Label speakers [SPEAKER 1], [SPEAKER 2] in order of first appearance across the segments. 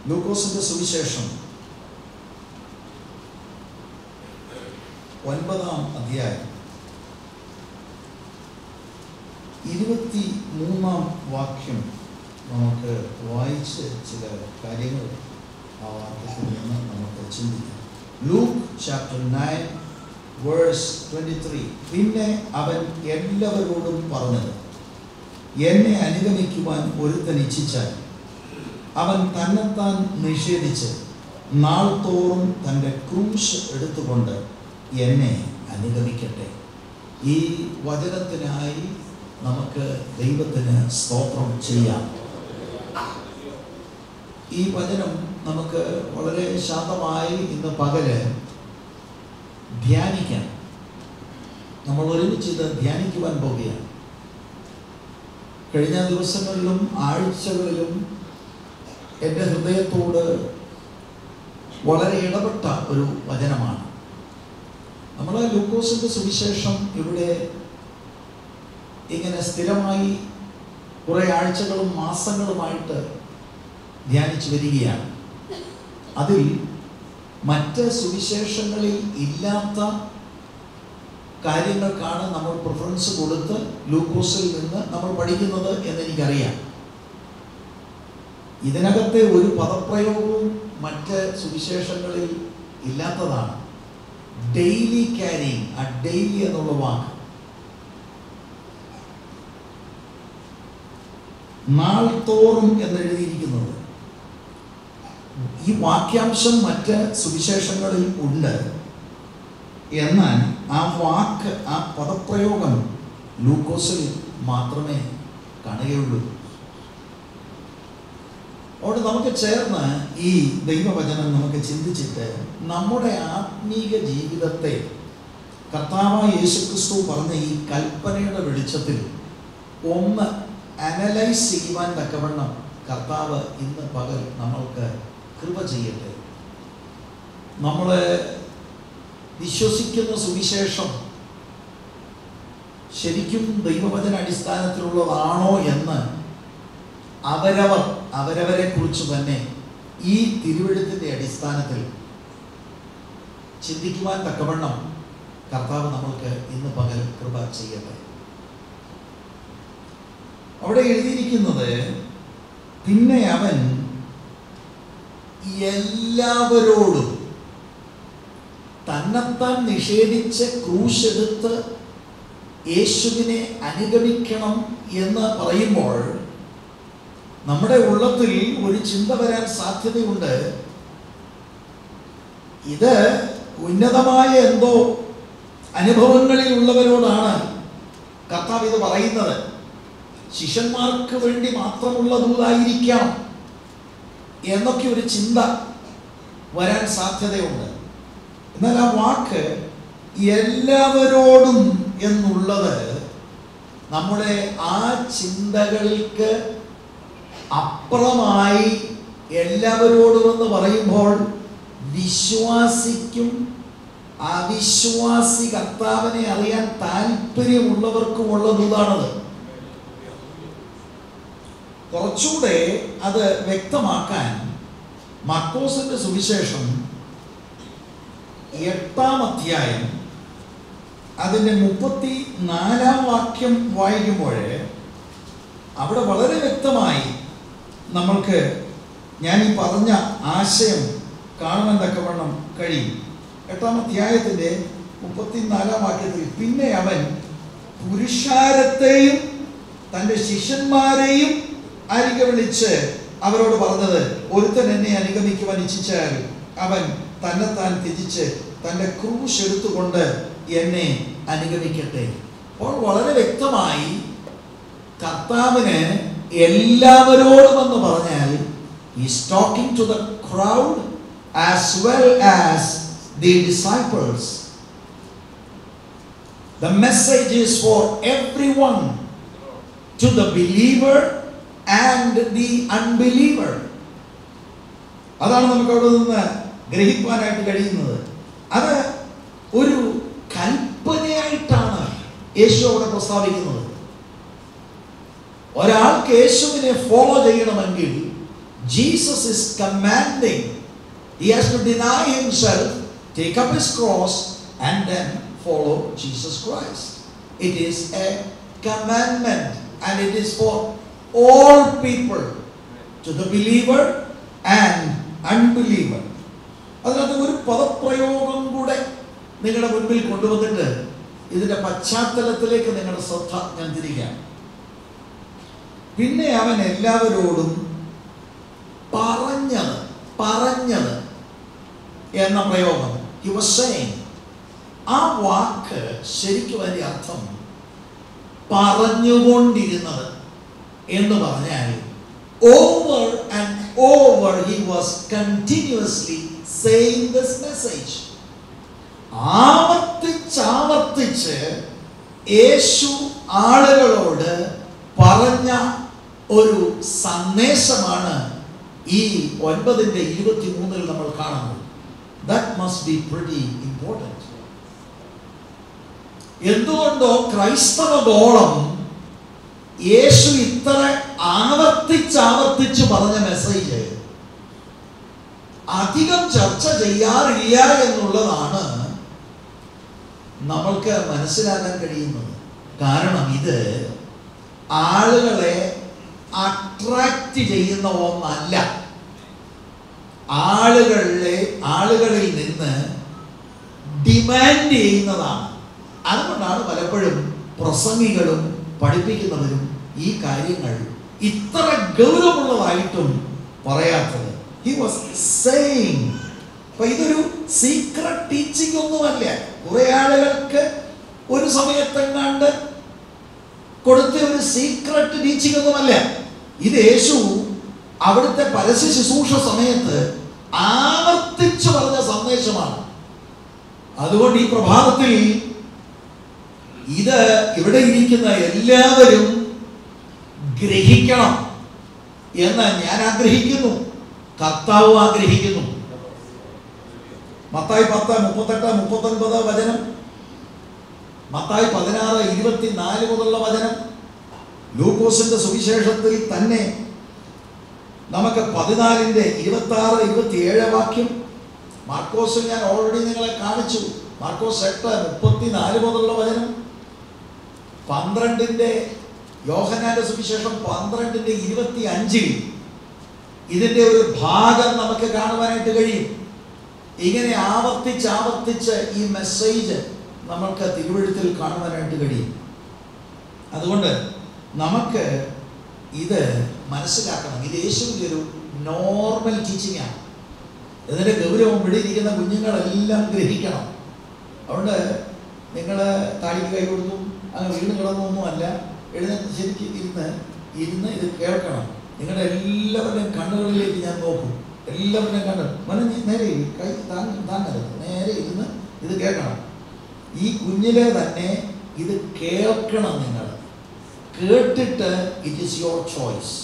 [SPEAKER 1] ലൂക്കോസിന്റെ സുവിശേഷം ഒൻപതാം അധ്യായം ഇരുപത്തി മൂന്നാം വാക്യം നമുക്ക് വായിച്ച് ചില കാര്യങ്ങൾ ആ വാക്യത്തിൽ നിന്ന് നമുക്ക് ചിന്തിക്കാം Luke chapter nine verse twenty three പിന്നെ അവൻ എല്ലാവരോടും പറഞ്ഞത് എന്നെ അനുഗമിക്കുവാൻ ഒരുത്തൻ ഇച്ഛിച്ചാൽ അവൻ തന്നെത്താൻ നിഷേധിച്ച് നാൾ തോറും തൻ്റെ ക്രൂശ് എടുത്തുകൊണ്ട് എന്നെ അനുഗമിക്കട്ടെ ഈ വചനത്തിനായി നമുക്ക് ദൈവത്തിന് സ്തോത്രം ചെയ്യാം ഈ വചനം നമുക്ക് വളരെ ശാന്തമായി ഇന്ന് പകല് ധ്യാനിക്കാം നമ്മൾ ഒരുമിച്ച് ഇത് ധ്യാനിക്കുവാൻ പോവുകയാണ് കഴിഞ്ഞ ദിവസങ്ങളിലും ആഴ്ചകളിലും എൻ്റെ ഹൃദയത്തോട് വളരെ ഇടപെട്ട ഒരു വചനമാണ് നമ്മൾ ലൂക്കോസിൻ്റെ സുവിശേഷം ഇവിടെ ഇങ്ങനെ സ്ഥിരമായി കുറേ ആഴ്ചകളും മാസങ്ങളുമായിട്ട് ധ്യാനിച്ചു വരികയാണ് അതിൽ മറ്റ് സുവിശേഷങ്ങളിൽ ഇല്ലാത്ത കാര്യങ്ങൾക്കാണ് നമ്മൾ പ്രിഫറൻസ് കൊടുത്ത് ലൂക്കോസിൽ നിന്ന് നമ്മൾ പഠിക്കുന്നത് എന്നെനിക്കറിയാം ഇതിനകത്തെ ഒരു പദപ്രയോഗവും മറ്റ് സുവിശേഷങ്ങളിൽ ഇല്ലാത്തതാണ് ഡെയിലി ക്യാരിങ് ആ ഡെയിലി എന്നുള്ള വാക്ക് നാൾ തോറും എന്നെഴുതിയിരിക്കുന്നത് ഈ വാക്യാംശം മറ്റ് സുവിശേഷങ്ങളിൽ ഉണ്ട് എന്നാൽ ആ വാക്ക് ആ പദപ്രയോഗം ലൂക്കോസിൽ മാത്രമേ കാണുകയുള്ളൂ അവിടെ നമുക്ക് ചേർന്ന് ഈ ദൈവവചനം നമുക്ക് ചിന്തിച്ചിട്ട് നമ്മുടെ ആത്മീക ജീവിതത്തെ കർത്താവായ യേശുക്രിസ്തു പറഞ്ഞ ഈ കൽപ്പനയുടെ വെളിച്ചത്തിൽ ഒന്ന് അനലൈസ് ചെയ്യുവാൻ തക്കവണ്ണം കർത്താവ് ഇന്ന് പകൽ നമ്മൾക്ക് കൃപ ചെയ്യട്ടെ നമ്മൾ വിശ്വസിക്കുന്ന സുവിശേഷം ശരിക്കും ദൈവവചന അടിസ്ഥാനത്തിലുള്ളതാണോ എന്ന് അവരവർ അവരവരെ കുറിച്ച് തന്നെ ഈ തിരുവഴുത്തിൻ്റെ അടിസ്ഥാനത്തിൽ ചിന്തിക്കുവാൻ തക്കവണ്ണം കർത്താവ് നമ്മൾക്ക് ഇന്ന് പകൽ കൃപ ചെയ്യട്ടെ അവിടെ എഴുതിയിരിക്കുന്നത് പിന്നെ അവൻ എല്ലാവരോടും തന്നെത്താൻ നിഷേധിച്ച് ക്രൂശെടുത്ത് യേശുവിനെ അനുഗമിക്കണം എന്ന് പറയുമ്പോൾ നമ്മുടെ ഉള്ളത്തിൽ ഒരു ചിന്ത വരാൻ സാധ്യതയുണ്ട് ഇത് ഉന്നതമായ എന്തോ അനുഭവങ്ങളിൽ ഉള്ളവരോടാണ് കർത്താവ് ഇത് പറയുന്നത് ശിഷ്യന്മാർക്ക് വേണ്ടി മാത്രമുള്ള ദൂതായിരിക്കാം എന്നൊക്കെ ഒരു ചിന്ത വരാൻ സാധ്യതയുണ്ട് എന്നാൽ ആ വാക്ക് എല്ലാവരോടും എന്നുള്ളത് നമ്മുടെ ആ ചിന്തകൾക്ക് അപ്പുറമായി എല്ലാവരോടും എന്ന് പറയുമ്പോൾ വിശ്വാസിക്കും അവിശ്വാസി കർത്താവിനെ അറിയാൻ താല്പര്യമുള്ളവർക്കും ഉള്ളതാണത് കുറച്ചുകൂടെ അത് വ്യക്തമാക്കാൻ മക്കോസിന്റെ സുവിശേഷം എട്ടാം അധ്യായം അതിൻ്റെ മുപ്പത്തി നാലാം വാക്യം വായിക്കുമ്പോൾ അവിടെ വളരെ വ്യക്തമായി നമ്മൾക്ക് ഞാൻ ഈ പറഞ്ഞ ആശയം കാണുവാൻ തക്കവണ്ണം കഴിയും എട്ടാം അധ്യായത്തിൻ്റെ മുപ്പത്തിനാലാം വാക്യത്തിൽ പിന്നെ അവൻ പുരുഷാരത്തെയും തൻ്റെ ശിഷ്യന്മാരെയും അരികെ വിളിച്ച് അവരോട് പറഞ്ഞത് ഒരുത്തൻ എന്നെ അനുഗമിക്കുവാൻ ഇച്ഛിച്ചാൽ അവൻ തന്നെത്താൻ ത്യജിച്ച് തൻ്റെ ക്രൂശ് എടുത്തുകൊണ്ട് എന്നെ അനുഗമിക്കട്ടെ അപ്പോൾ വളരെ വ്യക്തമായി കർത്താവിന് എല്ലാവരോടും എന്ന് പറഞ്ഞാൽ is talking to the crowd as well as the disciples The message is for everyone, to the believer and the unbeliever. അതാണ് നമുക്ക് അവിടെ നിന്ന് ഗ്രഹിക്കുവാനായിട്ട് കഴിയുന്നത് അത് ഒരു കൽപ്പനയായിട്ടാണ് യേശു അവിടെ പ്രസ്താവിക്കുന്നത് ഒരാൾക്ക് യേശുവിനെ ഫോളോ ചെയ്യണമെങ്കിൽ Jesus is commanding. He has to deny himself, take up his cross, and then follow Jesus Christ. It is a commandment, and it is for all people, to the believer and unbeliever. അതിനകത്ത് ഒരു പദപ്രയോഗം കൂടെ നിങ്ങളുടെ മുൻപിൽ കൊണ്ടുവന്നിട്ട് ഇതിന്റെ പശ്ചാത്തലത്തിലേക്ക് നിങ്ങളുടെ ശ്രദ്ധ ഞാൻ തിരിക്കാം പിന്നെ അവൻ എല്ലാവരോടും പറഞ്ഞത് പറഞ്ഞത് എന്ന പ്രയോഗം ഹി വാസ് സെയിങ് ആ വാക്ക് ശരിക്കും അതിന്റെ അർത്ഥം പറഞ്ഞുകൊണ്ടിരുന്നത് എന്ന് പറഞ്ഞാൽ over and over he was continuously saying this message ആവർത്തിച്ചാവർത്തിച്ച് യേശു ആളുകളോട് പറഞ്ഞ ഒരു സന്ദേശമാണ് ഈ ഒൻപതിൻ്റെ ഇരുപത്തി മൂന്നിൽ നമ്മൾ കാണുന്നത് that must be pretty important എന്തുകൊണ്ടോ ക്രൈസ്തവ ഗോളം യേശു ഇത്ര ആവർത്തിച്ചാവർത്തിച്ച് പറഞ്ഞ മെസ്സേജ് അധികം ചർച്ച ചെയ്യാറില്ല എന്നുള്ളതാണ് നമ്മൾക്ക് മനസ്സിലാക്കാൻ കഴിയുന്നത് കാരണം ഇത് ആളുകളെ അട്രാക്റ്റ് ചെയ്യുന്ന ഒന്നല്ല ആളുകളിലെ ആളുകളിൽ നിന്ന് ഡിമാൻഡ് ചെയ്യുന്നതാണ് അതുകൊണ്ടാണ് പലപ്പോഴും പ്രസംഗികളും പഠിപ്പിക്കുന്നവരും ഈ കാര്യങ്ങൾ ഇത്ര ഗൗരവമുള്ളതായിട്ടും പറയാത്തത് ഹി വാസ് സെയിങ് അപ്പൊ ഇതൊരു സീക്രട്ട് ടീച്ചിങ് ഒന്നുമല്ല കുറെ ആളുകൾക്ക് ഒരു സമയത്തെങ്ങാണ്ട് കൊടുത്ത ഒരു സീക്രട്ട് ടീച്ചിങ് ഒന്നുമല്ല ഇത് യേശു അവിടുത്തെ പരസ്യ ശുശ്രൂഷ സമയത്ത് ആവർത്തിച്ചു പറഞ്ഞ സന്ദേശമാണ് അതുകൊണ്ട് ഈ പ്രഭാതത്തിൽ ഇത് ഇവിടെ ഇരിക്കുന്ന എല്ലാവരും ഗ്രഹിക്കണം എന്ന് ഞാൻ ആഗ്രഹിക്കുന്നു കർത്താവ് ആഗ്രഹിക്കുന്നു മത്തായി പത്ത് മുപ്പത്തെട്ട് മുപ്പത്തൊൻപത് വചനം മത്തായി പതിനാറ് ഇരുപത്തിനാല് മുതലുള്ള വചനം ലൂക്കോസിന്റെ സുവിശേഷത്തിൽ തന്നെ നമുക്ക് പതിനാലിന്റെ ഇരുപത്തി ആറ് ഇരുപത്തി ഏഴ് വാക്യം മാർക്കോസ് ഞാൻ ഓൾറെഡി നിങ്ങളെ കാണിച്ചു മാർക്കോസ് എട്ട് മുപ്പത്തിനാല് മുതലുള്ള വചനം പന്ത്രണ്ടിന്റെ യോഹനാന്റെ സുവിശേഷം പന്ത്രണ്ടിന്റെ ഇരുപത്തി അഞ്ചിൽ ഇതിന്റെ ഒരു ഭാഗം നമുക്ക് കാണുവാനായിട്ട് കഴിയും ഇങ്ങനെ ആവർത്തിച്ച് ആവർത്തിച്ച് ഈ മെസ്സേജ് നമ്മൾക്ക് തിരുവഴുത്തിൽ കാണുവാനായിട്ട് കഴിയും അതുകൊണ്ട് നമുക്ക് ഇത് മനസ്സിലാക്കണം ഇത് യേശുവിൻ്റെ ഒരു നോർമൽ ടീച്ചിങ് ആണ് ഇതിൻ്റെ ഗൗരവം ഇവിടെ ഇരിക്കുന്ന കുഞ്ഞുങ്ങളെല്ലാം ഗ്രഹിക്കണം അതുകൊണ്ട് നിങ്ങൾ താടിക്ക് കൈ കൊടുത്തു അങ്ങ് വീണ് കിടന്നൊന്നുമല്ല എഴുന്നേറ്റ് ശരിക്കും ഇരുന്ന് ഇരുന്ന് ഇത് കേൾക്കണം നിങ്ങളുടെ എല്ലാവരുടെയും കണ്ണുകളിലേക്ക് ഞാൻ നോക്കും എല്ലാവരുടെയും കണ്ണ് മനം നേരെ ഇരി. കൈ താങ്ങ താങ്ങരുത് നേരെ ഇരുന്ന് ഇത് കേൾക്കണം ഈ കുഞ്ഞിലെ തന്നെ ഇത് കേൾക്കണം നിങ്ങൾ കേട്ടിട്ട് ഇറ്റ് ഈസ് യുവർ ചോയ്സ്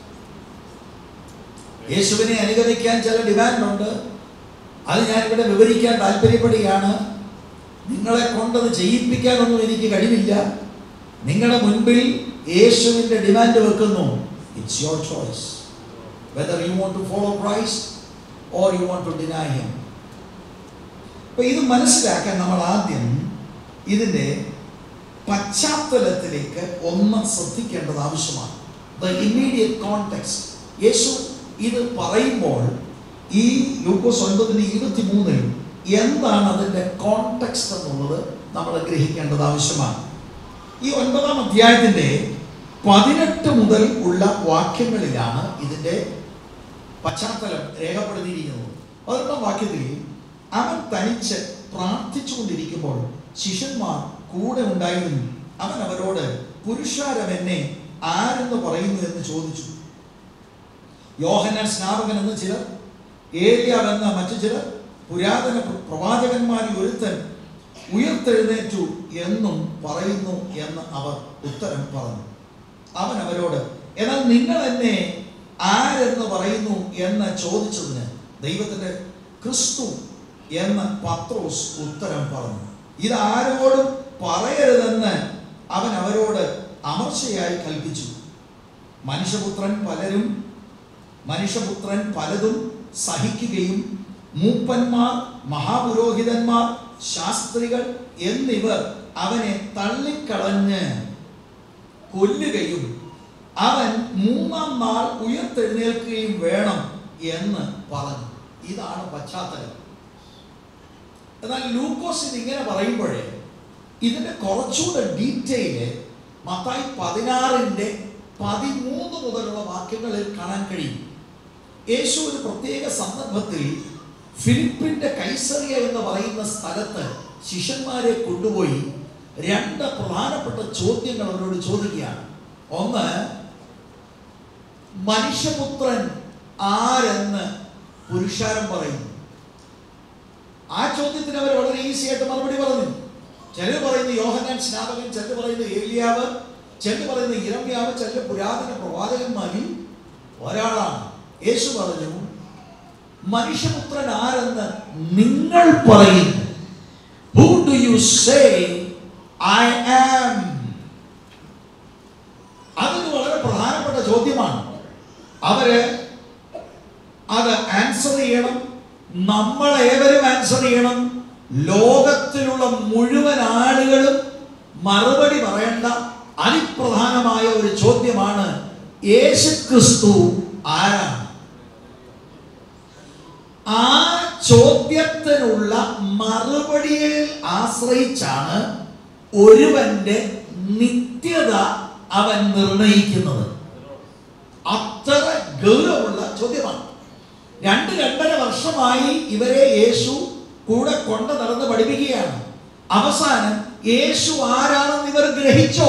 [SPEAKER 1] യേശുവിനെ അനുഗമിക്കാൻ ചില ഡിമാൻഡ് ഉണ്ട് അത് ഞാനിവിടെ വിവരിക്കാൻ താല്പര്യപ്പെടുകയാണ് നിങ്ങളെ കൊണ്ടത് ചെയ്യിപ്പിക്കാനൊന്നും എനിക്ക് കഴിവില്ല നിങ്ങളുടെ മുൻപിൽ യേശുവിൻ്റെ ഡിമാൻഡ് വെക്കുന്നു it's your choice whether you want to follow Christ or you want to deny him അപ്പൊ ഇത് മനസ്സിലാക്കാൻ നമ്മൾ ആദ്യം ഇതിൻ്റെ പശ്ചാത്തലത്തിലേക്ക് ഒന്ന് ശ്രദ്ധിക്കേണ്ടത് ആവശ്യമാണ് ദ ഇമ്മീഡിയറ്റ് കോണ്ടെക്സ്റ്റ് യേശു ഇത് പറയുമ്പോൾ ഈ ലൂക്കോസ് ഒൻപതിന് ഇരുപത്തി മൂന്നിൽ എന്താണ് അതിൻ്റെ കോണ്ടെക്സ്റ്റ് എന്നുള്ളത് നമ്മൾ ഗ്രഹിക്കേണ്ടത് ആവശ്യമാണ് ഈ ഒൻപതാം അധ്യായത്തിൻ്റെ പതിനെട്ട് മുതൽ ഉള്ള വാക്യങ്ങളിലാണ് ഇതിൻ്റെ പശ്ചാത്തലം രേഖപ്പെടുത്തിയിരിക്കുന്നത് പതിനെട്ടാം വാക്യത്തിൽ അവൻ തനിച്ച് പ്രാർത്ഥിച്ചുകൊണ്ടിരിക്കുമ്പോൾ ശിഷ്യന്മാർ കൂടെ ഉണ്ടായിരുന്നു അവൻ അവരോട് പുരുഷാരം എന്നെ ആരെന്ന് പറയുന്നു എന്ന് ചോദിച്ചു യോഹന്നാൻ സ്നാപകൻ എന്ന് ചിലർ ഏലിയാവ് എന്ന മറ്റു ചിലർ പുരാതന പ്ര- പ്രവാചകന്മാരിൽ ഒരുത്തൻ ഉയർത്തെഴുന്നേറ്റു എന്നും പറയുന്നു എന്ന് അവർ ഉത്തരം പറഞ്ഞു അവൻ അവരോട് എന്നാൽ നിങ്ങൾ എന്നെ ആരെന്ന് പറയുന്നു എന്ന് ചോദിച്ചതിന് ദൈവത്തിന്റെ ക്രിസ്തു എന്ന് പത്രോസ് ഉത്തരം പറഞ്ഞു ഇത് ആരോടും പറയരുതെന്ന് അവൻ അവരോട് അമർച്ചയായി കൽപ്പിച്ചു മനുഷ്യപുത്രൻ പലരും മനുഷ്യപുത്രൻ പലതും സഹിക്കുകയും മൂപ്പന്മാർ മഹാപുരോഹിതന്മാർ ശാസ്ത്രികൾ എന്നിവർ അവനെ തള്ളിക്കളഞ്ഞ് കൊല്ലുകയും അവൻ മൂന്നാം നാൾ ഉയർത്തെഴുന്നേൽക്കുകയും വേണം എന്ന് പറഞ്ഞു ഇതാണ് പശ്ചാത്തലം എന്നാൽ ലൂക്കോസ് ഇത് ഇങ്ങനെ പറയുമ്പോഴേ ഇതിന്റെ കുറച്ചുകൂടെ ഡീറ്റെയില് മത്തായി പതിനാറിന്റെ പതിമൂന്ന് മുതലുള്ള വാക്യങ്ങളിൽ കാണാൻ കഴിയും യേശു ഒരു പ്രത്യേക സന്ദർഭത്തിൽ ഫിലിപ്പിന്റെ കൈസറിയ എന്ന് പറയുന്ന സ്ഥലത്ത് ശിഷ്യന്മാരെ കൊണ്ടുപോയി രണ്ട് പ്രധാനപ്പെട്ട ചോദ്യങ്ങൾ അവരോട് ചോദിക്കുകയാണ് ഒന്ന് മനുഷ്യപുത്രൻ ആരെന്ന് പുരുഷാരം പറയുന്നു ആ ചോദ്യത്തിന് അവർ വളരെ ഈസി ആയിട്ട് മറുപടി പറഞ്ഞു ചിലർ പറയുന്നു യോഹന്നാൻ സ്നാപകൻ ചിലർ പറയുന്നു ഏലിയാവ് ചിലർ പറയുന്നു ഇരമ്യാവ് ചിലർ പുരാതന പ്രവാചകന്മാരിൽ ഒരാളാണ് യേശു പറഞ്ഞു മനുഷ്യപുത്രൻ ആരെന്ന് നിങ്ങൾ പറയുന്നു who do you say I am അതൊരു വളരെ പ്രധാനപ്പെട്ട ചോദ്യമാണ് അവര് അത് ആൻസർ ചെയ്യണം നമ്മൾ ഏവരും ആൻസർ ചെയ്യണം ലോകത്തിലുള്ള മുഴുവൻ ആളുകളും മറുപടി പറയേണ്ട അതിപ്രധാനമായ ഒരു ചോദ്യമാണ് യേശു ക്രിസ്തു ആരാണ് ആ ചോദ്യത്തിനുള്ള മറുപടിയിൽ ആശ്രയിച്ചാണ് ഒരുവന്റെ നിത്യത അവൻ നിർണയിക്കുന്നത് അത്ര ഗൗരവമുള്ള ചോദ്യമാണ് രണ്ട് രണ്ടര വർഷമായി ഇവരെ യേശു കൂടെ കൊണ്ട് നടന്ന് പഠിപ്പിക്കുകയാണ് അവസാനം യേശു ആരാണെന്ന് ഇവർ ഗ്രഹിച്ചോ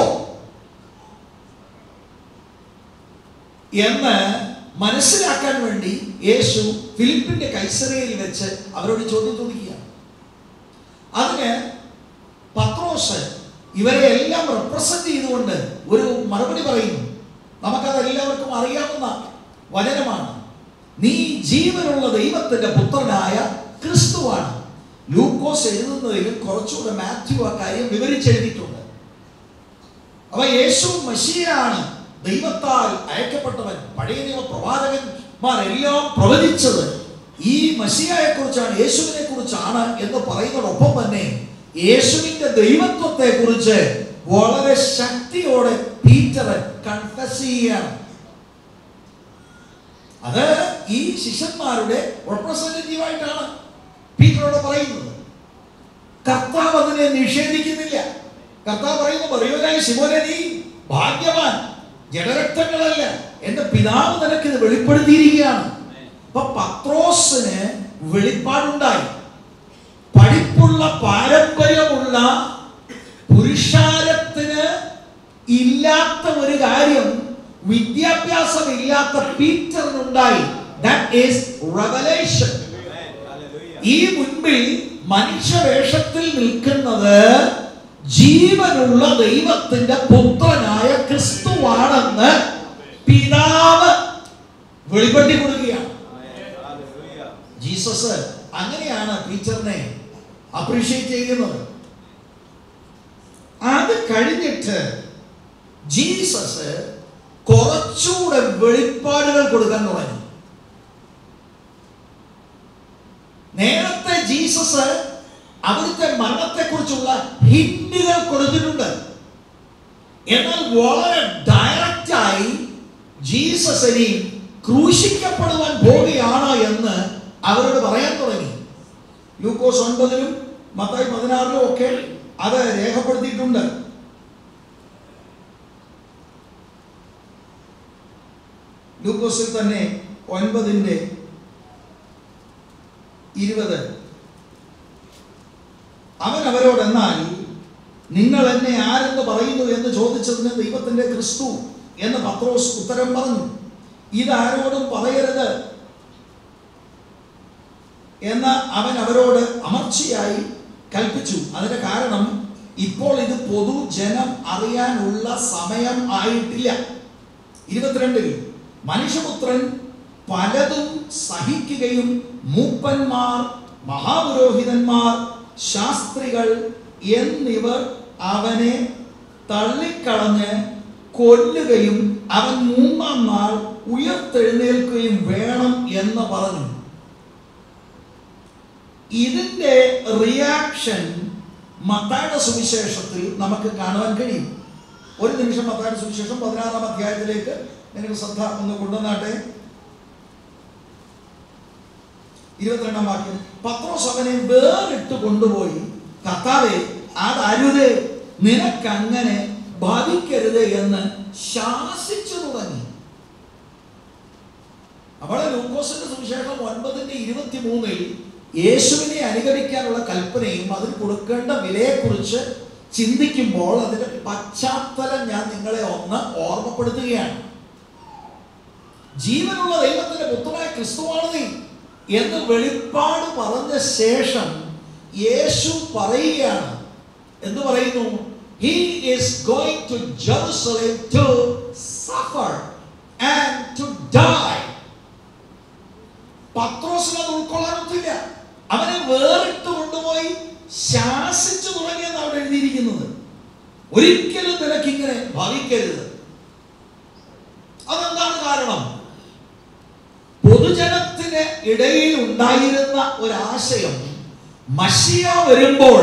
[SPEAKER 1] എന്ന് മനസ്സിലാക്കാൻ വേണ്ടി യേശു ഫിലിപ്പിന്റെ കൈസറയിൽ വെച്ച് അവരോട് ചോദ്യം ചോദിക്കുകയാണ് അതിന് പത്രോസ് ഇവരെ എല്ലാം റെപ്രസെന്റ് ചെയ്തുകൊണ്ട് ഒരു മറുപടി പറയുന്നു നമുക്കത് എല്ലാവർക്കും അറിയാവുന്ന വചനമാണ് നീ ജീവനുള്ള ദൈവത്തിന്റെ പുത്രനായ ക്രിസ്തുവാണ് ലൂക്കോസ് എഴുതുന്നതിലും കുറച്ചുകൂടെ മാത്യു ആ കാര്യം വിവരിച്ചെഴുതിയിട്ടുണ്ട് അപ്പൊ യേശു മഷിയാണ് ദൈവത്താൽ അയക്കപ്പെട്ടവൻ പഴയ നിയമ പ്രവാചകന്മാരെല്ലാം പ്രവചിച്ചത് ഈ മഷിയായെ കുറിച്ചാണ് യേശുവിനെ കുറിച്ചാണ് എന്ന് പറയുന്നതോടൊപ്പം തന്നെ യേശുവിന്റെ ദൈവത്വത്തെ കുറിച്ച് വളരെ ശക്തിയോടെ പീറ്റർ കൺഫസ് ചെയ്യാണ് അത് ഈ ശിഷ്യന്മാരുടെ റെപ്രസെന്റേറ്റീവ് ആയിട്ടാണ് പീറ്ററോട് പറയുന്നത് കർത്താവ് അതിനെ നിഷേധിക്കുന്നില്ല കർത്താവ് പറയുന്നു പറയുവാനായി ശിവനെ നീ ഭാഗ്യവാൻ ജഡരക്തങ്ങളല്ല എന്റെ പിതാവ് നിനക്ക് ഇത് വെളിപ്പെടുത്തിയിരിക്കുകയാണ് അപ്പൊ പത്രോസിന് വെളിപ്പാടുണ്ടായി പഠിപ്പുള്ള പാരമ്പര്യമുള്ള പുരുഷാരത്തിന് ഇല്ലാത്ത ഒരു കാര്യം വിദ്യാഭ്യാസം ഇല്ലാത്ത പീറ്ററിനുണ്ടായി ദാറ്റ് ഈസ് റെവലേഷൻ ഈ മുൻപിൽ മനുഷ്യവേഷത്തിൽ നിൽക്കുന്നത് ജീവനുള്ള ദൈവത്തിന്റെ പുത്രനായ ക്രിസ്തുവാണെന്ന് പിതാവ് വെളിപ്പെടുത്തി കൊടുക്കുകയാണ് ജീസസ് അങ്ങനെയാണ് പീറ്ററിനെ അപ്രീഷിയേറ്റ് ചെയ്യുന്നത് അത് കഴിഞ്ഞിട്ട് ജീസസ് കുറച്ചുകൂടെ വെളിപ്പാടുകൾ കൊടുക്കാൻ തുടങ്ങി നേരത്തെ ജീസസ് അവിടുത്തെ മരണത്തെക്കുറിച്ചുള്ള ഹിന്റുകൾ കൊടുത്തിട്ടുണ്ട് എന്നാൽ വളരെ ഡയറക്റ്റായി ജീസസ് ഇനി ക്രൂശിക്കപ്പെടുവാൻ പോവുകയാണ് എന്ന് അവരോട് പറയാൻ തുടങ്ങി ലൂക്കോസ് ഒൻപതിലും മത്തായി പതിനാറിലും ഒക്കെ അത് രേഖപ്പെടുത്തിയിട്ടുണ്ട് ലൂക്കോസിൽ തന്നെ ഒൻപതിൻ്റെ ഇരുപത് അവൻ അവരോട് എന്നാൽ നിങ്ങൾ എന്നെ ആരെന്ന് പറയുന്നു എന്ന് ചോദിച്ചതിന് ദൈവത്തിന്റെ ക്രിസ്തു എന്ന് പത്രോസ് ഉത്തരം പറഞ്ഞു ഇതാരോടും പറയരുത് എന്ന് അവൻ അവരോട് അമർച്ചയായി കൽപ്പിച്ചു അതിന്റെ കാരണം ഇപ്പോൾ ഇത് പൊതുജനം അറിയാനുള്ള സമയം ആയിട്ടില്ല ഇരുപത്തിരണ്ടിൽ മനുഷ്യപുത്രൻ പലതും സഹിക്കുകയും മൂപ്പന്മാർ മഹാപുരോഹിതന്മാർ ശാസ്ത്രികൾ എന്നിവർ അവനെ തള്ളിക്കളഞ്ഞ് കൊല്ലുകയും അവൻ മൂന്നാം നാൾ ഉയർത്തെഴുന്നേൽക്കുകയും വേണം എന്ന് പറഞ്ഞു ഇതിന്റെ റിയാക്ഷൻ മത്തായുടെ സുവിശേഷത്തിൽ നമുക്ക് കാണുവാൻ കഴിയും ഒരു നിമിഷം മത്തായുടെ സുവിശേഷം പതിനാറാം അധ്യായത്തിലേക്ക് നിങ്ങൾ ശ്രദ്ധ ഒന്ന് കൊണ്ടുവന്നാട്ടെ ഇരുപത്തിരണ്ടാം വാക്യം പത്രോസ് അവനെ വേറിട്ട് കൊണ്ടുപോയി കർത്താവെ അതരുതേ നിനക്കങ്ങനെ ഭവിക്കരുത് എന്ന് ശാസിച്ചു തുടങ്ങി അവിടെ ലൂക്കോസിന്റെ സുവിശേഷം ഒൻപതിന്റെ ഇരുപത്തി മൂന്നിൽ യേശുവിനെ അനുകരിക്കാനുള്ള കൽപ്പനയും അതിന് കൊടുക്കേണ്ട വിലയെക്കുറിച്ച് ചിന്തിക്കുമ്പോൾ അതിന്റെ പശ്ചാത്തലം ഞാൻ നിങ്ങളെ ഒന്ന് ഓർമ്മപ്പെടുത്തുകയാണ് ജീവനുള്ള ദൈവത്തിന്റെ പുത്രനായ ക്രിസ്തുവാണ് നീ എന്ന് വെളിപ്പാട് പറഞ്ഞ ശേഷം യേശു പറയുകയാണ് എന്ന് പറയുന്നു he is going to Jerusalem to suffer and to die പത്രോസിന് അത് ഉൾക്കൊള്ളാൻ ഒത്തില്ല അവനെ വേറിട്ട് കൊണ്ടുപോയി ശാസിച്ചു തുടങ്ങിയെന്ന് അവിടെ എഴുതിയിരിക്കുന്നത് ഒരിക്കലും നിനക്കിങ്ങനെ ഭാവിക്കരുത് അതെന്താണ് കാരണം പൊതുജനത്തിന് ഇടയിൽ ഉണ്ടായിരുന്ന ഒരാശയം മഷിയ വരുമ്പോൾ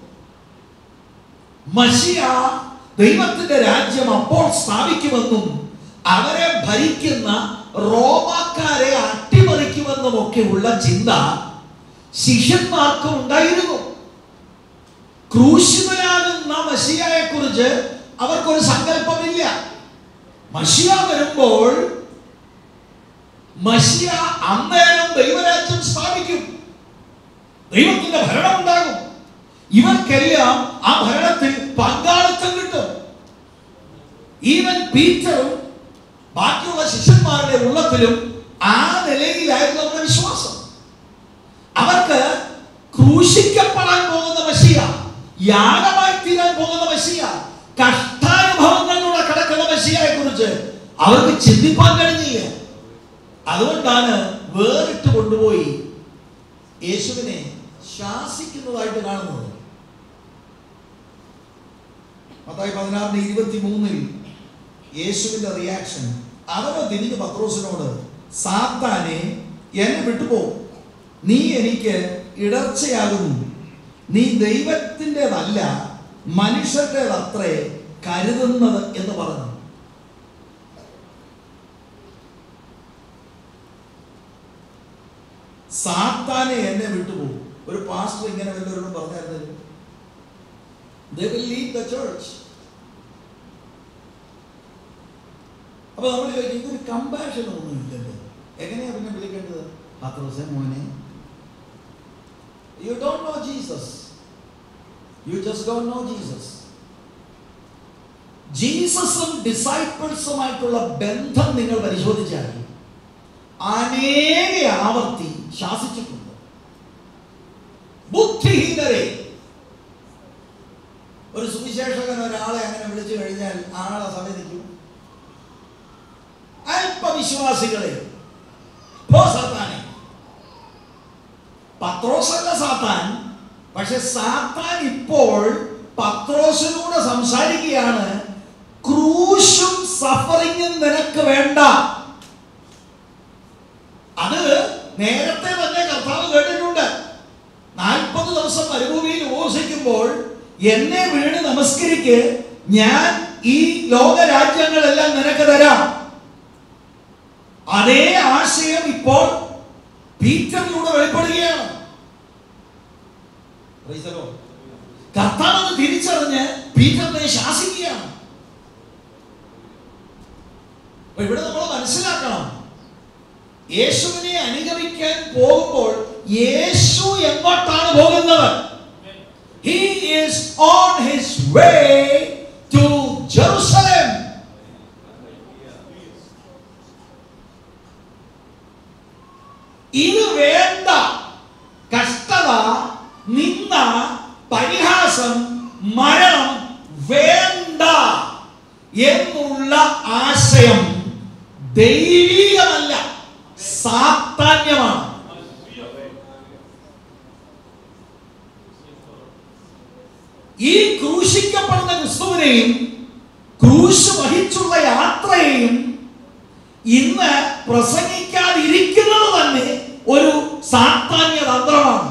[SPEAKER 1] മഷിയ ദൈവത്തിന്റെ രാജ്യം അപ്പോൾ സ്ഥാപിക്കുമെന്നും അവരെ ഭരിക്കുന്ന റോമാക്കാരെ അട്ടിമറിക്കുമെന്നും ഒക്കെയുള്ള ചിന്ത ശിഷ്യന്മാർക്കും ഉണ്ടായിരുന്നു ക്രൂശിതനാകുന്ന മഷിയായെ കുറിച്ച് അവർക്കൊരു സങ്കല്പമില്ല മഷിയ വരുമ്പോൾ മഷിയ അന്നേരം ദൈവരാജ്യം സ്ഥാപിക്കും ദൈവത്തിന്റെ ഭരണം ഉണ്ടാകും ഇവർക്കെല്ലാം ആ ഭരണത്തിൽ പങ്കാളിത്തം കിട്ടും ഈവൻ പീറ്ററും ബാക്കിയുള്ള ശിഷ്യന്മാരുടെ ഉള്ളത്തിലും ആ നിലയിലായിരുന്നു അവരുടെ വിശ്വാസം അവർക്ക് ക്രൂശിക്കപ്പെടാൻ പോകുന്ന മഷിയ യാഗമായി തീരാൻ പോകുന്ന മഷിയ കഷ്ടാനുഭവങ്ങളിലൂടെ കിടക്കുന്ന മഷിയയെ കുറിച്ച് അവർക്ക് ചിന്തിപ്പാൻ കഴിഞ്ഞില്ല അതുകൊണ്ടാണ് വേറിട്ട് കൊണ്ടുപോയി യേശുവിനെ ശാസിക്കുന്നതായിട്ട് കാണുന്നത് മത്തായി പതിനാറിന് ഇരുപത്തി മൂന്നിൽ യേശുവിന്റെ റിയാക്ഷൻ അവനെ തിരിഞ്ഞ് പത്രോസിനോട് സാത്താനെ എന്നെ വിട്ടുപോ നീ എനിക്ക് ഇടർച്ചയാകുന്നു നീ ദൈവത്തിൻ്റെതല്ല മനുഷ്യരുടേതത്രേ കരുതുന്നത് എന്ന് പറഞ്ഞു സാത്താനെ എന്നെ വിട്ടുപോകും ഒരു പാസ്റ്റർ ഇങ്ങനെ വല്ലവരോടും പറഞ്ഞായിരുന്നു They will leave the church. അപ്പൊ നമ്മൾ ചോദിക്കും ഇതൊരു കമ്പാഷൻ ഒന്നും ഇല്ലല്ലോ എങ്ങനെയാ പിന്നെ വിളിക്കേണ്ടത് പത്രോസെ മോനെ you don't know Jesus you just don't know Jesus ജീസസും ഡിസൈപ്പിൾസുമായിട്ടുള്ള ബന്ധം നിങ്ങൾ പരിശോധിച്ചാൽ അനേക ആവർത്തി ശാസിച്ചിട്ടുണ്ട് ബുദ്ധിഹീനരെ ഒരു സുവിശേഷകൻ ഒരാളെ അങ്ങനെ വിളിച്ചു കഴിഞ്ഞാൽ ആളെ സമീപിക്കും അല്പവിശ്വാസികളെ പോ സാത്താനെ പത്രോസല്ല സാത്താൻ പക്ഷെ സാത്താൻ ഇപ്പോൾ പത്രോസിനോട് സംസാരിക്കുകയാണ് ക്രൂശും സഫറിങ്ങും നിനക്ക് വേണ്ട അത് നേരത്തെ തന്നെ കർത്താവ് കേട്ടിട്ടുണ്ട് നാൽപ്പത് ദിവസം മരുഭൂമിയിൽ ഉപവസിക്കുമ്പോൾ എന്നെ വീണ് നമസ്കരിക്ക് ഞാൻ ഈ ലോകരാജ്യങ്ങളെല്ലാം നിനക്ക് തരാം അതേ ആശയം ഇപ്പോൾ പീറ്ററിലൂടെ വെളിപ്പെടുകയാണ് Praise the Lord. കർത്താവ് അത് തിരിച്ചറിഞ്ഞ് പീറ്ററിനെ ശാസിക്കുകയാണ് അപ്പൊ ഇവിടെ നമ്മൾ മനസ്സിലാക്കണം യേശുവിനെ അനുഗമിക്കാൻ പോകുമ്പോൾ യേശു എങ്ങോട്ടാണ് പോകുന്നത് He is on his way to Jerusalem. ഇത് വേണ്ട കഷ്ടത നിന്ന പരിഹാസം മരണം വേണ്ട എന്നുള്ള ആശയം ദൈവികമല്ല സാത്താന്യമാണ് ഈ ക്രൂശിക്കപ്പെടുന്ന ക്രിസ്തുവിനെയും ക്രൂശ് വഹിച്ചു ഇന്ന് പ്രസംഗിക്കാതിരിക്കുന്നത് തന്നെ ഒരു സാത്താന്യ തന്ത്രമാണ്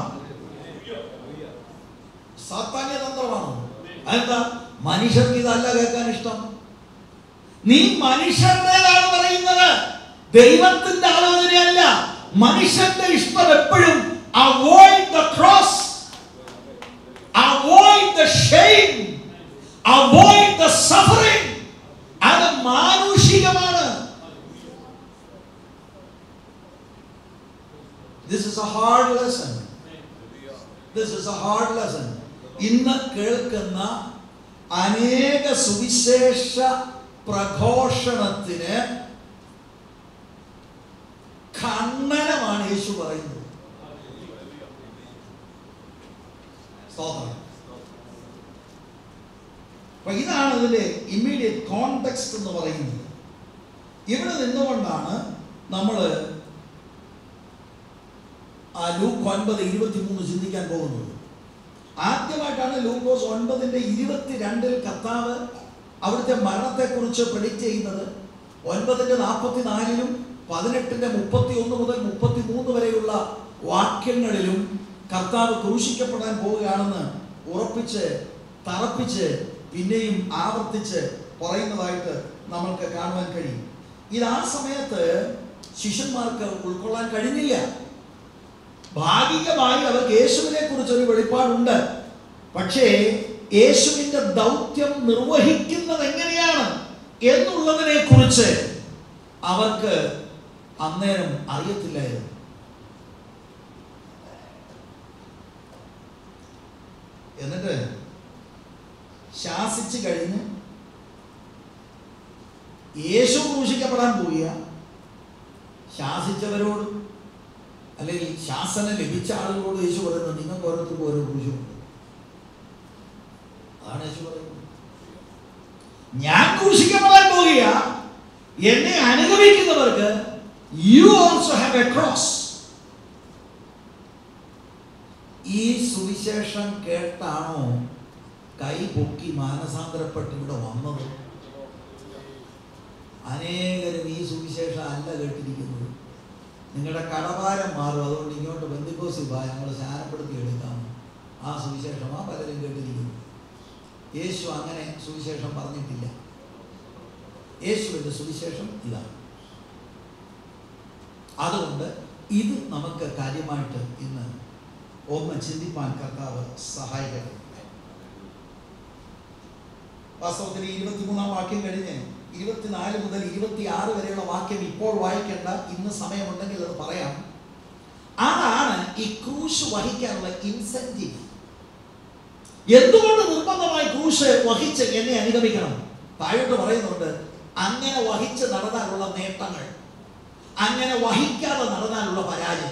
[SPEAKER 1] സാത്താന്യ തന്ത്രമാണ് അതെന്താ മനുഷ്യർക്ക് ഇതല്ല കേൾക്കാൻ ഇഷ്ടം നീ മനുഷ്യരുടേതാണ് പറയുന്നത് ദൈവത്തിന്റെ ആലോചനയല്ല മനുഷ്യന്റെ ഇഷ്ടം എപ്പോഴും avoid the cross avoid the shame avoid the suffering അത് മാനുഷികമാണ് this is a hard lesson this is a hard lesson ഇന്ന് കേൾക്കുന്ന അനേക സുവിശേഷ പ്രഘോഷണത്തിന് ഖണ്ഡനമാണ് യേശു പറയുന്നത് സ്തോത്രം അപ്പൊ ഇതാണ് ഇതിന്റെ ഇമ്മീഡിയറ്റ് കോണ്ടെക്സ്റ്റ് എന്ന് പറയുന്നത് ഇവിടെ നിന്നുകൊണ്ടാണ് നമ്മൾ ആ ലൂക്ക് ഒൻപത് ഇരുപത്തിമൂന്ന് ചിന്തിക്കാൻ പോകുന്നത് ആദ്യമായിട്ടാണ് ലൂക്കോസ് ഒൻപതിന്റെ ഇരുപത്തിരണ്ടിൽ കർത്താവ് അവിടുത്തെ മരണത്തെക്കുറിച്ച് പ്രഡിക്റ്റ് ചെയ്യുന്നത് ഒൻപതിന്റെ നാൽപ്പത്തിനാലിലും പതിനെട്ടിന്റെ മുപ്പത്തി ഒന്ന് മുതൽ മുപ്പത്തി മൂന്ന് വരെയുള്ള വാക്യങ്ങളിലും കർത്താവ് ക്രൂശിക്കപ്പെടാൻ പോവുകയാണെന്ന് ഉറപ്പിച്ച് തറപ്പിച്ച് പിന്നെയും ആവർത്തിച്ച് പറയുന്നതായിട്ട് നമ്മൾക്ക് കാണുവാൻ കഴിയും ഇത് ആ സമയത്ത് ശിഷ്യന്മാർക്ക് ഉൾക്കൊള്ളാൻ കഴിഞ്ഞില്ല ഭാഗികമായി അവർക്ക് യേശുവിനെ കുറിച്ച് ഒരു വെളിപ്പാടുണ്ട് പക്ഷേ യേശുവിന്റെ ദൗത്യം നിർവഹിക്കുന്നത് എങ്ങനെയാണ് എന്നുള്ളതിനെ കുറിച്ച് അവർക്ക് അന്നേരം അറിയത്തില്ലായിരുന്നു എന്നിട്ട് ശാസിച്ചു കഴിഞ്ഞ് യേശു ക്രൂശിക്കപ്പെടാൻ പോവുക ശാസിച്ചവരോട് അല്ലെങ്കിൽ ശാസന ലഭിച്ച ആളുകളോട് യേശു പറയുന്നത് നിങ്ങൾക്ക് ഓരോരുത്തർക്കും ഓരോ ക്രൂശുണ്ട് അതാണ് യേശു പറയുന്നത് ഞാൻ ക്രൂശിക്കപ്പെടാൻ പോവുക എന്നെ അനുഗമിക്കുന്നവർക്ക് you also have a cross ഈ സുവിശേഷം കേട്ടാണോ കൈ പൊക്കി മാനസാന്തരപ്പെട്ട് ഇവിടെ വന്നത് അനേകരും ഈ സുവിശേഷം അല്ല കേട്ടിരിക്കുന്നത് നിങ്ങളുടെ കടഭാരം മാറും അതുകൊണ്ട് ഇങ്ങോട്ട് ബന്ധുക്കോസി ബാ ഞങ്ങൾ സ്നാനപ്പെടുത്തി എടുക്കാം ആ സുവിശേഷമാ പലരും കേട്ടിരിക്കുന്നു യേശു അങ്ങനെ സുവിശേഷം പറഞ്ഞിട്ടില്ല യേശുവിൻ്റെ സുവിശേഷം ഇതാണ് അതുകൊണ്ട് ഇത് നമുക്ക് കാര്യമായിട്ട് ഇന്ന് ഒന്ന് ചിന്തിപ്പാൻ കർത്താവ് സഹായിക്കട്ടെ വാസ്തവത്തിൽ ഈ ഇരുപത്തിമൂന്നാം വാക്യം കഴിഞ്ഞ് ഇരുപത്തിനാല് മുതൽ ഇരുപത്തിയാറ് വരെയുള്ള വാക്യം ഇപ്പോൾ വായിക്കേണ്ട ഇന്ന് സമയമുണ്ടെങ്കിൽ അത് പറയാം അതാണ് ഈ ക്രൂശ് വഹിക്കാനുള്ള ഇൻസെന്റീവ് എന്തുകൊണ്ട് നിർബന്ധമായി ക്രൂശ് വഹിച്ച് എന്നെ അനുഗമിക്കണം താഴോട്ട് പറയുന്നുണ്ട് അങ്ങനെ വഹിച്ച് നടന്നാലുള്ള നേട്ടങ്ങൾ അങ്ങനെ വഹിക്കാതെ നടന്നാലുള്ള പരാജയം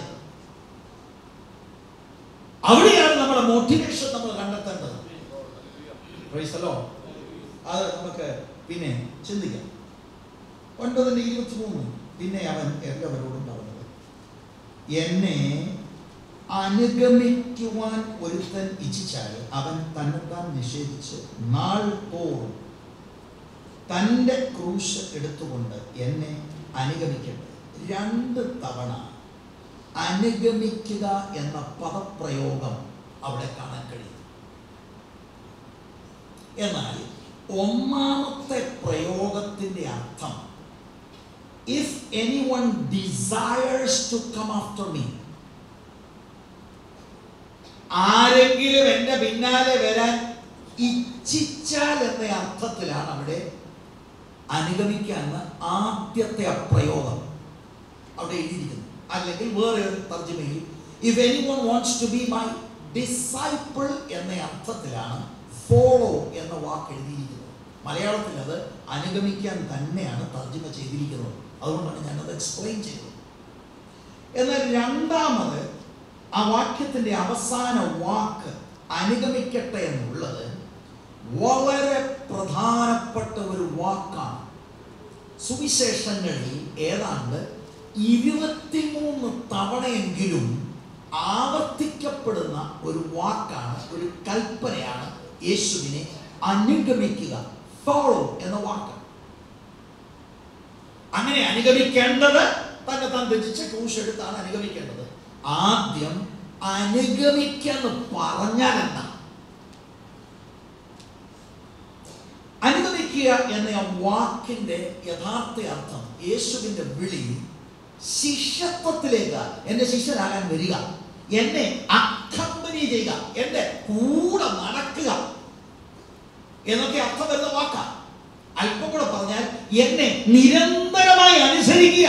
[SPEAKER 1] അവിടെയാണ് നമ്മുടെ മോട്ടിവേഷൻ നമ്മൾ കണ്ടെത്തേണ്ടത് Praise the Lord. അത് നമുക്ക് പിന്നെ ചിന്തിക്കാം ഒൻപതിൻ്റെ ഇരുപത്തി മൂന്ന് പിന്നെ അവൻ എല്ലാവരോടും പറഞ്ഞത് എന്നെ അനുഗമിക്കുവാൻ ഒരുത്തൻ ഇച്ഛിച്ചാൽ അവൻ തന്നെത്താൻ നിഷേധിച്ച് നാൾ തോറും തൻ്റെ ക്രൂശ് എടുത്തുകൊണ്ട് എന്നെ അനുഗമിക്കട്ടെ രണ്ട് തവണ അനുഗമിക്കുക എന്ന പദപ്രയോഗം അവിടെ കാണാൻ കഴിയും എന്നാൽ ഒന്നാമത്തെ പ്രയോഗത്തിന്റെ അർത്ഥം if any one desires to come after me ആരെങ്കിലും എൻ്റെ പിന്നാലെ വരാൻ ഇച്ഛിച്ചാൽ എന്ന അർത്ഥത്തിലാണ് അവിടെ അനുഗമിക്കാന്ന് ആദ്യത്തെ ആ പ്രയോഗം അവിടെ എഴുതിയിരിക്കുന്നു അല്ലെങ്കിൽ വേറെ ഒരു തർജ്ജമയിൽ if any one wants to be my disciple എന്ന അർത്ഥത്തിലാണ് ഫോളോ എന്ന വാക്ക് എഴുതിയിരിക്കുന്നത് മലയാളത്തിൽ അത് അനുഗമിക്കാൻ തന്നെയാണ് തർജ്ജമ ചെയ്തിരിക്കുന്നത് അതുകൊണ്ടാണ് ഞാനത് എക്സ്പ്ലെയിൻ ചെയ്തത് എന്നാൽ രണ്ടാമത് ആ വാക്യത്തിന്റെ അവസാന വാക്ക് അനുഗമിക്കട്ടെ എന്നുള്ളത് വളരെ പ്രധാനപ്പെട്ട ഒരു വാക്കാണ് സുവിശേഷങ്ങളിൽ ഏതാണ്ട് ഇരുപത്തിമൂന്ന് തവണയെങ്കിലും ആവർത്തിക്കപ്പെടുന്ന ഒരു വാക്കാണ് ഒരു കൽപ്പനയാണ് യേശുവിനെ അനുഗമിക്കുക ഫോളോ എന്ന വാക്ക് അങ്ങനെ അനുഗമിക്കേണ്ടത് തന്നെ താൻ രചിച്ച ക്രൂശ് എടുത്താണ് അനുഗമിക്കേണ്ടത് ആദ്യം അനുഗമിക്കാന്ന് പറഞ്ഞാൽ എന്താ അനുഗമിക്കുക എന്ന ആ വാക്കിന്റെ യഥാർത്ഥ അർത്ഥം യേശുവിന്റെ വിളി ശിഷ്യത്വത്തിലേക്ക് എന്റെ ശിഷ്യനാകാൻ വരിക എന്നെ അക്കമ്പനി ചെയ്യുക എന്റെ കൂടെ നടക്കുക എന്നൊക്കെ അർത്ഥം വരുന്ന വാക്ക അല്പം കൂടെ പറഞ്ഞാൽ എന്നെ നിരന്തരമായി അനുസരിക്കുക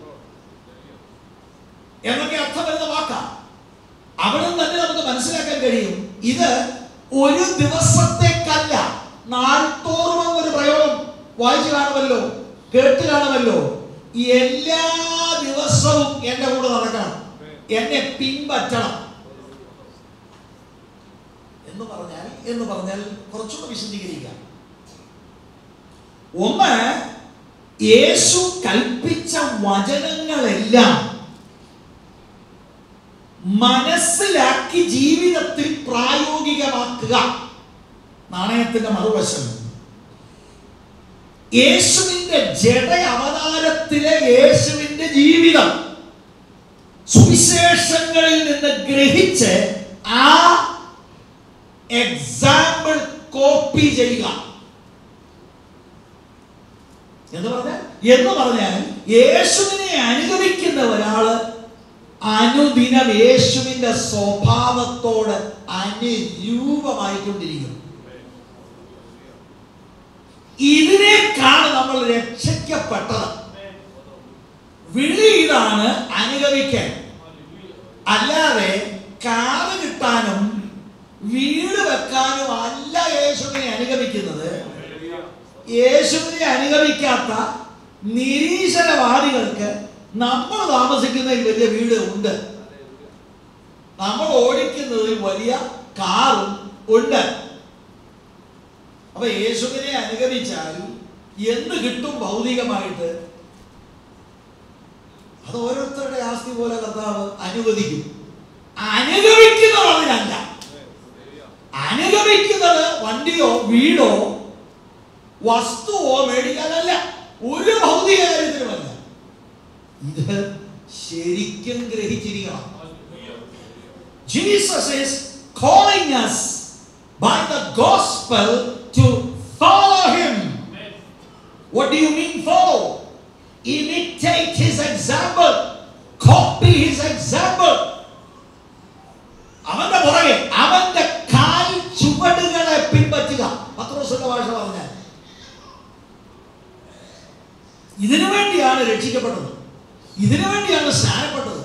[SPEAKER 1] എന്നൊക്കെ അർത്ഥം വരുന്ന വാക്ക അവിടെ നിന്ന് തന്നെ നമുക്ക് മനസ്സിലാക്കാൻ കഴിയും ഇത് ഒരു ദിവസത്തേക്കല്ല നാൾത്തോറും എന്നൊരു പ്രയോഗം വായിച്ചു കാണുമല്ലോ കേട്ട് കാണുമല്ലോ എല്ലാ ദിവസവും എന്റെ കൂടെ നടക്കണം എന്നെ പിൻപറ്റണം എന്ന് പറഞ്ഞാൽ എന്ന് പറഞ്ഞാൽ കുറച്ചുകൂടെ വിശദീകരിക്കാം ഒന്ന് യേശു കൽപ്പിച്ച വചനങ്ങളെല്ലാം മനസ്സിലാക്കി ജീവിതത്തിൽ പ്രായോഗികമാക്കുക നാണയത്തിന്റെ മറുവശം യേശുവിന്റെ ജഡ അവതാരത്തിലെ യേശുവിന്റെ ജീവിതം സുവിശേഷങ്ങളിൽ നിന്ന് ഗ്രഹിച്ച് ആ എക്സാമ്പിൾ കോപ്പി ചെയ്യുക എന്ന് പറഞ്ഞാൽ എന്ന് പറഞ്ഞാൽ യേശുവിനെ അനുഗമിക്കുന്ന ഒരാള് അനുദിനം യേശുവിന്റെ സ്വഭാവത്തോട് അനുരൂപമായിക്കൊണ്ടിരിക്കും ഇതിനേക്കാണ് നമ്മൾ രക്ഷിക്കപ്പെട്ടത് വിളി ഇതാണ് അനുഗമിക്കാൻ അല്ലാതെ കാറ് കിട്ടാനും വീട് വെക്കാനും അല്ല യേശുവിനെ അനുഗമിക്കുന്നത് യേശുവിനെ അനുഗമിക്കാത്ത നിരീശ്വരവാദികൾക്ക് നമ്മൾ താമസിക്കുന്നതിൽ വലിയ വീട് ഉണ്ട് നമ്മൾ ഓടിക്കുന്നതിൽ വലിയ കാറും ഉണ്ട് അപ്പൊ യേശുവിനെ അനുഗമിച്ചാൽ എന്ത് കിട്ടും ഭൗതികമായിട്ട് അത് ഓരോരുത്തരുടെ ആസ്തി പോലെ കർത്താവ് അനുവദിക്കും അനുഗമിക്കുന്നത് അതിനല്ല അനുഗമിക്കുന്നത് വണ്ടിയോ വീടോ വസ്തുവോ മേടിക്കാനല്ല ഒരു ഭൗതിക കാര്യത്തിനുമല്ല ഇത് ശരിക്കും ഗ്രഹിച്ചിരിക്കണം Jesus is calling us by the gospel to follow him. What do you mean follow? Imitate his example. Copy his example. അവന്റെ പുറകെ അവന്റെ കാൽ ചുവടുകളെ പിൻപറ്റുക പത്രോസിന്റെ ഭാഷ പറഞ്ഞാൽ ഇതിനു വേണ്ടിയാണ് രക്ഷിക്കപ്പെട്ടത് ഇതിനു വേണ്ടിയാണ് സ്നാനപ്പെട്ടത്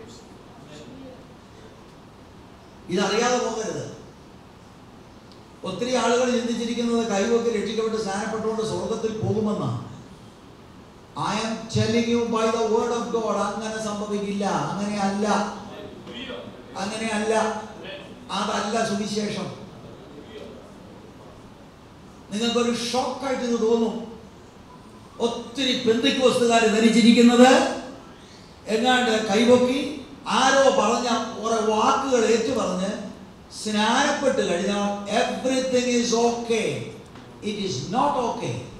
[SPEAKER 1] ഇതറിയാതെ പോകരുത് ഒത്തിരി ആളുകൾ ചിന്തിച്ചിരിക്കുന്നത് കൈവൊക്കെ രക്ഷിക്കപ്പെട്ട് സ്നാനപ്പെട്ടുകൊണ്ട് സ്വർഗത്തിൽ പോകുമെന്നാണ് I am telling you by the word of God അങ്ങനെ സംഭവിക്കില്ല അങ്ങനെയല്ല അങ്ങനെയല്ല അതല്ല സുവിശേഷം നിങ്ങൾക്കൊരു ഷോക്കായിട്ട് ഇത് തോന്നും ഒത്തിരി പെന്തിക്കോസ്തുകാർ ധരിച്ചിരിക്കുന്നത് എങ്ങാണ്ട് കൈപൊക്കി ആരോ പറഞ്ഞ കുറെ വാക്കുകൾ ഏറ്റു പറഞ്ഞ് സ്നാനപ്പെട്ട് കഴിഞ്ഞാൽ everything is okay it is not okay